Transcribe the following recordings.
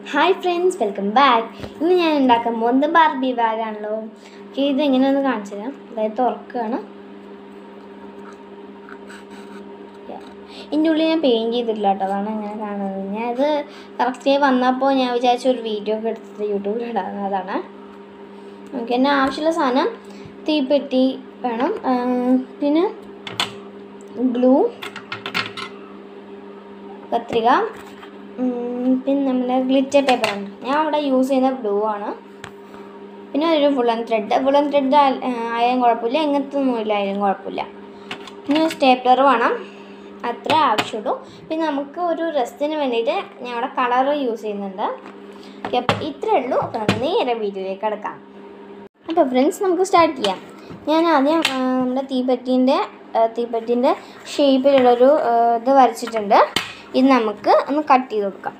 Hi friends welcome back ഇന്ന് ഞാൻ ഉണ്ടാക്കാൻ പോകുന്നത് ബാർബി ബാഗാണല്ലോ ഓക്കെ ഇത് എങ്ങനെയാണെന്ന് കാണിച്ചു തരാം അതായത് തുറക്കുകയാണ് ഇതിൻ്റെ ഉള്ളിൽ ഞാൻ പെയിൻറ്റ് ചെയ്തിട്ടില്ല കേട്ടോ അതാണ് ഇങ്ങനെ കാണുന്നത് ഞാൻ ഇത് കറക്റ്റ് വന്നപ്പോൾ ഞാൻ വിചാരിച്ച ഒരു വീഡിയോ ഒക്കെ എടുത്തിട്ട് യൂട്യൂബിൽ ഇടാവുന്നതാണ് ഓക്കെ എന്നെ ആവശ്യമുള്ള സാധനം തീപ്പെട്ടി വേണം ആ, പിന്നെ ഗ്ലൂ കത്രിക ഉം, പിന്നെ നമ്മുടെ ഗ്ലിറ്റർ പേപ്പറാണ് ഞാൻ അവിടെ യൂസ് ചെയ്യുന്ന ബ്ലൂ ആണ് പിന്നെ ഒരു വുളൻ ത്രെഡ് വുളൻ ത്രെഡ് ആയാലും കുഴപ്പമില്ല എങ്ങനത്തെ നൂലായാലും കുഴപ്പമില്ല പിന്നെ സ്റ്റേപ്ലർ വേണം അത്ര ആവശ്യമുള്ളൂ പിന്നെ നമുക്ക് ഒരു റെസ്റ്റിന് വേണ്ടിയിട്ട് ഞാൻ അവിടെ കളർ യൂസ് ചെയ്യുന്നുണ്ട് ഓക്കെ അപ്പോൾ ഇത്രയേ ഉള്ളൂ അപ്പോൾ നമുക്ക് നേരെ വീഡിയോയിലേക്ക് കിടക്കാം അപ്പോൾ ഫ്രണ്ട്സ് നമുക്ക് സ്റ്റാർട്ട് ചെയ്യാം ഞാൻ ആദ്യം ആ, നമ്മുടെ തീപ്പെട്ടീൻ്റെ തീപ്പെട്ടീൻ്റെ ഷേപ്പിലുള്ളൊരു ആ, ഇത് വരച്ചിട്ടുണ്ട് ഇത് നമുക്ക് ഒന്ന് കട്ട് ചെയ്ത് കൊടുക്കാം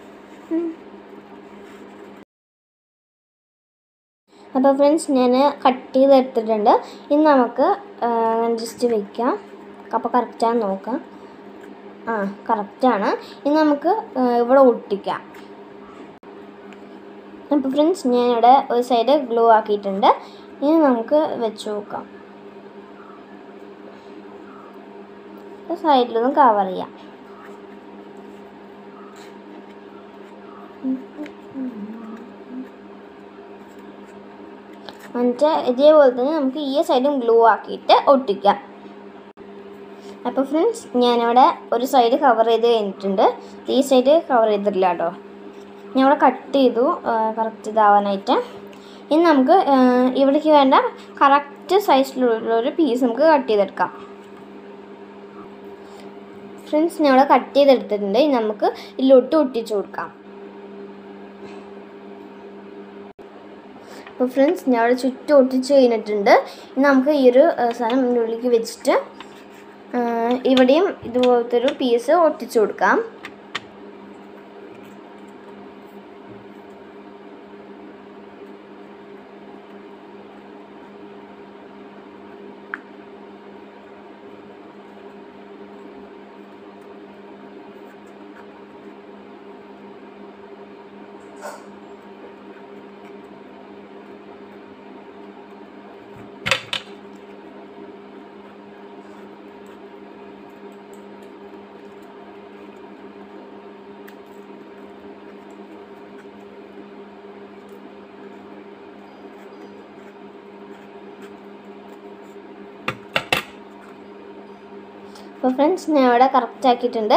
അപ്പോൾ ഫ്രണ്ട്സ് ഞാൻ കട്ട് ചെയ്ത് എടുത്തിട്ടുണ്ട് ഇത് നമുക്ക് ജസ്റ്റ് വയ്ക്കാം അപ്പോൾ കറക്റ്റാണ് നോക്കാം ആ കറക്റ്റാണ് ഇത് നമുക്ക് ആ, ഇവിടെ ഒട്ടിക്കാം അപ്പോൾ ഫ്രണ്ട്സ് ഞാനിവിടെ ഒരു സൈഡ് ഗ്ലൂ ആക്കിയിട്ടുണ്ട് ഇനി നമുക്ക് വെച്ച് നോക്കാം സൈഡിലൊന്ന് കവർ ചെയ്യാം എന്നിട്ട് ഇതേപോലെ തന്നെ നമുക്ക് ഈ സൈഡും ഗ്ലൂ ആക്കിയിട്ട് ഒട്ടിക്കാം അപ്പോൾ ഫ്രണ്ട്സ് ഞാനിവിടെ ഒരു സൈഡ് കവർ ചെയ്ത് കഴിഞ്ഞിട്ടുണ്ട് ഈ സൈഡ് കവർ ചെയ്തിട്ടില്ല കേട്ടോ ഞാൻ ഇവിടെ കട്ട് ചെയ്തു കറക്റ്റ് ഇതാവാനായിട്ട് ഇനി നമുക്ക് ആ, ഇവിടേക്ക് വേണ്ട കറക്റ്റ് സൈസിലുള്ള ഒരു പീസ് നമുക്ക് കട്ട് ചെയ്തെടുക്കാം ഫ്രണ്ട്സ് ഞാൻ ഇവിടെ കട്ട് ചെയ്തെടുത്തിട്ടുണ്ട് ഇനി നമുക്ക് ഇതിലോട്ട് ഒട്ടിച്ചു കൊടുക്കാം അപ്പോൾ ഫ്രണ്ട്സ് ഞാൻ അവിടെ ചുറ്റും ഒട്ടിച്ച് കഴിഞ്ഞിട്ടുണ്ട് ഇനി നമുക്ക് ഈ ഒരു ആ, സാധനം ഇതിൻ്റെ ഉള്ളിലേക്ക് വെച്ചിട്ട് ആ, ഇവിടെയും ഇതുപോലത്തെ ഒരു പീസ് ഒട്ടിച്ചു കൊടുക്കാം അപ്പോൾ ഫ്രണ്ട്സ് ഞാൻ ഇവിടെ കറക്റ്റ് ആക്കിയിട്ടുണ്ട്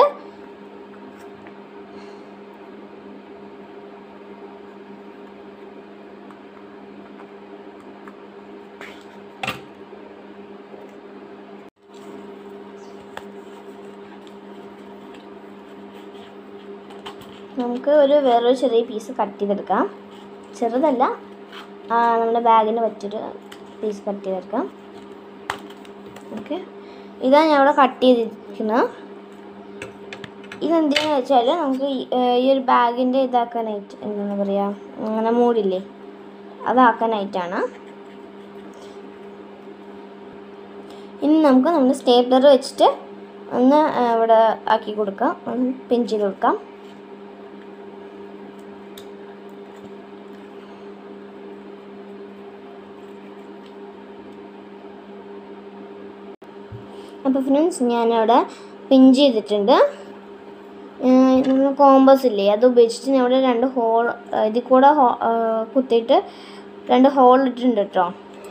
നമുക്ക് ഒരു വേറൊരു ചെറിയ പീസ് കട്ട് ചെയ്തെടുക്കാം ചെറുതല്ല ആ, നമ്മുടെ ബാഗിന് പറ്റിയൊരു പീസ് കട്ട് ചെയ്തെടുക്കാം ഓക്കെ ഇതാ ഞാൻ ഇവിടെ കട്ട് ചെയ്തിരിക്കുന്നത് ഇതെന്തിനാന്ന് വെച്ചാൽ നമുക്ക് ഈ ഏർ ഈ ഒരു ബാഗിൻ്റെ ഇതാക്കാനായിട്ട് എന്താണ് പറയുക അങ്ങനെ മൂടില്ലേ അതാക്കാനായിട്ടാണ് ഇനി നമുക്ക് നമ്മുടെ സ്റ്റേപ്ലർ വെച്ചിട്ട് ഒന്ന് ഏർ ഇവിടെ ആക്കി കൊടുക്കാം ഒന്ന് പിൻ ചെയ്ത് കൊടുക്കാം അപ്പോൾ ഫ്രണ്ട്സ് ഞാനവിടെ പിൻ ചെയ്തിട്ടുണ്ട് നമ്മൾ കോമ്പസ് ഇല്ലേ അത് ഉപയോഗിച്ചിട്ട് ഞാൻ ഇവിടെ രണ്ട് ഹോൾ ഇതിൽ കൂടെ ഹോ കുത്തിയിട്ട് രണ്ട് ഹോൾ ഇട്ടിട്ടുണ്ട് കേട്ടോ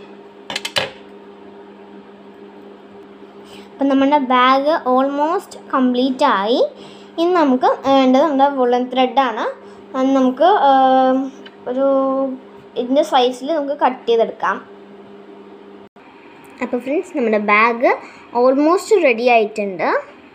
അപ്പം നമ്മുടെ ബാഗ് ഓൾമോസ്റ്റ് കംപ്ലീറ്റ് ആയി ഇനി നമുക്ക് വേണ്ടത് നമ്മുടെ വുളൻ ത്രെഡാണ് അത് നമുക്ക് ഏം, ഒരു ഇതിൻ്റെ സൈസിൽ നമുക്ക് കട്ട് ചെയ്തെടുക്കാം അപ്പോൾ ഫ്രണ്ട്സ് നമ്മുടെ ബാഗ് ഓൾമോസ്റ്റ് റെഡി ആയിട്ടുണ്ട്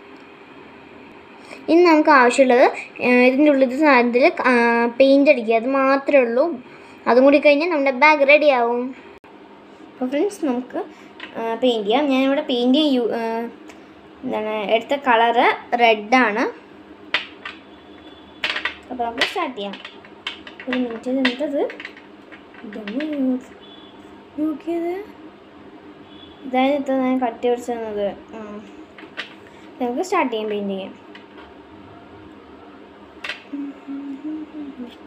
ഇനി നമുക്ക് ആവശ്യമുള്ളത് ഏഹ്, ഇതിൻ്റെ ഉള്ളിൽ സാധനത്തിൽ പെയിൻ്റ് അടിക്കുക അത് മാത്രമേ ഉള്ളൂ അതും കൂടി കഴിഞ്ഞാൽ നമ്മുടെ ബാഗ് റെഡി ആവും അപ്പോൾ ഫ്രണ്ട്സ് നമുക്ക് പെയിൻറ് ചെയ്യാം ഞാനിവിടെ പെയിൻറ് യു ഏഹ്, എന്താണ് എടുത്ത കളറ് റെഡാണ് അപ്പോൾ നമുക്ക് സ്റ്റാർട്ട് ചെയ്യാം ഒരു മിനിറ്റ് എന്തത് ഇതൊന്ന് നോക്കിയത് ഇതായത് ഇത്ര ഞാൻ കട്ടി പിടിച്ച് തന്നത് ഉം. നമുക്ക് സ്റ്റാർട്ട് ചെയ്യാം പെയിൻറ് ചെയ്യാം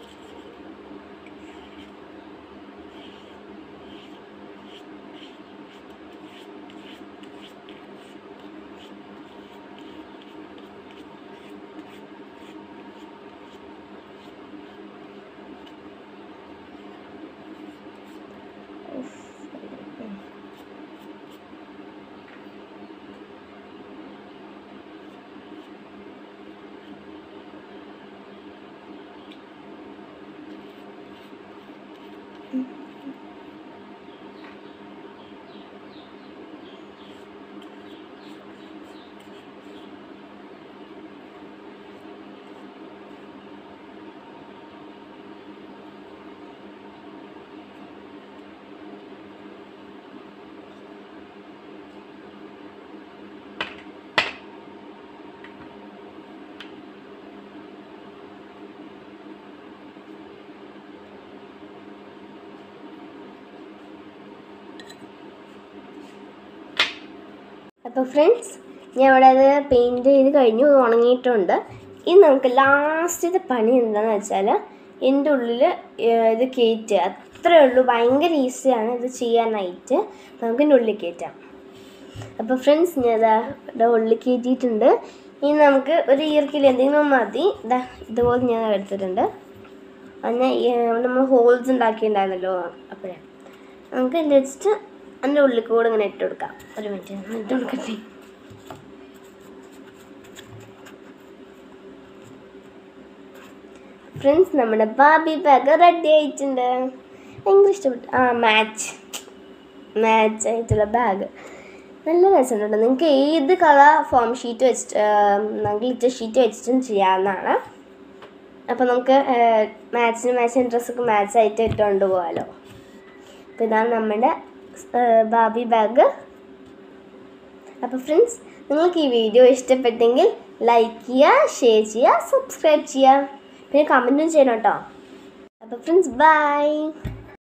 അപ്പോൾ ഫ്രണ്ട്സ് ഞാൻ ഇവിടെ അത് പെയിൻറ് ചെയ്ത് കഴിഞ്ഞു ഇത് ഉണങ്ങിയിട്ടുണ്ട് ഇനി നമുക്ക് ലാസ്റ്റത്തെ പണി എന്താണെന്ന് വെച്ചാൽ എൻ്റെ ഉള്ളിൽ ഇത് കയറ്റുക അത്രേ ഉള്ളൂ ഭയങ്കര ഈസിയാണ് ഇത് ചെയ്യാനായിട്ട് നമുക്ക് ഇതിൻ്റെ ഉള്ളിൽ കയറ്റാം അപ്പോൾ ഫ്രണ്ട്സ് ഞാൻ ഇതാ ഇവിടെ ഉള്ളിൽ കയറ്റിയിട്ടുണ്ട് ഇനി നമുക്ക് ഒരു ഈർക്കിൽ എന്തെങ്കിലും മതി ഇതാ ഇതുപോലെ ഞാൻ എടുത്തിട്ടുണ്ട് അതിന് നമ്മൾ ഹോൾസ് ഉണ്ടാക്കിയിട്ടുണ്ടായിരുന്നല്ലോ അപ്പോഴേ നമുക്ക് ഇതിൽ വെച്ചിട്ട് അതിൻ്റെ ഉള്ളിൽ കൂടെ ഇങ്ങനെ ഇട്ട് കൊടുക്കാം ഒരു മിനിറ്റ് ഒന്ന് ഇട്ട് കൊടുക്കട്ടെ ഫ്രണ്ട്സ് നമ്മുടെ ബാബി ബാഗ് റെഡി ആയിട്ടുണ്ട് ഭയങ്കര ഇഷ്ടപ്പെട്ടു ആ മാച്ച് മാച്ച് ആയിട്ടുള്ള ബാഗ് നല്ല രസമുണ്ട് നിങ്ങൾക്ക് ഏത് കളർ ഫോം ഷീറ്റ് വെച്ചിട്ട് ഗ്ലിറ്റർ ഷീറ്റ് വെച്ചിട്ടും ചെയ്യാവുന്നതാണ് അപ്പോൾ നമുക്ക് മാച്ചിന് മാച്ചിന് ഡ്രസ്സൊക്കെ മാച്ച് ആയിട്ട് ഇട്ടുകൊണ്ട് പോകാമല്ലോ അപ്പോൾ ഇതാണ് നമ്മുടെ ബാബി ബാഗ് അപ്പോൾ ഫ്രണ്ട്സ് നിങ്ങൾക്ക് ഈ വീഡിയോ ഇഷ്ടപ്പെട്ടെങ്കിൽ ലൈക്ക് ചെയ്യുക ഷെയർ ചെയ്യുക സബ്സ്ക്രൈബ് ചെയ്യുക പിന്നെ കമൻറ്റും ചെയ്യണം കേട്ടോ അപ്പോൾ ഫ്രണ്ട്സ് ബൈ